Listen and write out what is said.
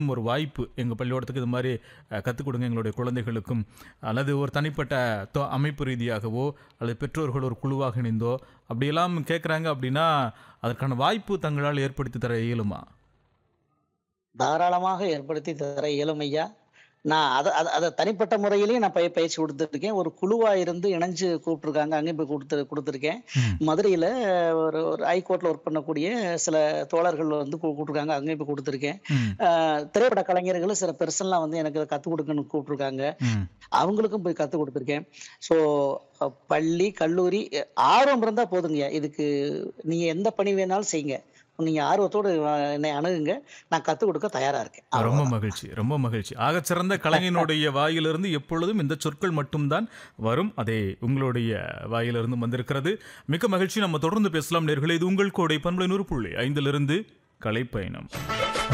ஒரு வாய்ப்பு எங்கள் பள்ளிக்கூடத்துக்கு இது மாதிரி கற்றுக் கொடுங்க எங்களுடைய குழந்தைகளுக்கும் அல்லது ஒரு தனிப்பட்ட தொ- அமைப்பு ரீதியாகவோ அல்லது பெற்றோர்கள் ஒரு குழுவாக இணைந்தோ அப்படியெல்லாம் கேட்குறாங்க அப்படின்னா அதற்கான வாய்ப்பு தங்களால் ஏற்படுத்தி தர இயலுமா தாராளமாக ஏற்படுத்தி தர இயலும் ஐயா நான் அதை அதை அதை தனிப்பட்ட முறையிலையும் நான் பய பயிற்சி கொடுத்துருக்கேன் ஒரு குழுவா இருந்து இணைஞ்சு கூப்பிட்டுருக்காங்க அங்கேயும் போய் கொடுத்து கொடுத்துருக்கேன் ம். மதுரையில் ஒரு ஒரு ஹைகோர்ட்டில் ஒர்க் பண்ணக்கூடிய சில தோழர்கள் வந்து கூ- கூப்பிட்டுருக்காங்க அங்கேயும் போய் கொடுத்துருக்கேன் ம், ஆஹ் திரைப்பட கலைஞர்களும் சில பெர்சன்லாம் வந்து எனக்கு கற்றுக் கொடுக்கணும்னு கூப்பிட்டுருக்காங்க ம். அவங்களுக்கும் போய் கற்றுக் கொடுத்துருக்கேன் ஸோ பள்ளி கல்லூரி அஹ் ஆர்வம் இருந்தால் போதுங்க இதுக்கு நீங்கள் எந்த பணி வேணாலும் செய்யுங்க நீங்கள் ஆர்வத்தோடு அஹ், என்னை அணுகுங்க நான் கற்றுக் கொடுக்க தயாராக இருக்கேன் ரொம்ப அவ்வளவுதான். மகிழ்ச்சி ரொம்ப மகிழ்ச்சி ஆகச்சிறந்த கலைஞனுடைய வாயிலிருந்து எப்பொழுதும் இந்த சொற்கள் மட்டும்தான் வரும் அதே உங்களுடைய வாயிலிருந்து வந்திருக்கிறது மிக்க மகிழ்ச்சி நம்ம தொடர்ந்து பேசலாம் நேர்களே இது உங்கள் கோடை பண்பலை நூறு புள்ளி ஐந்திலிருந்து கலைப்பயணம்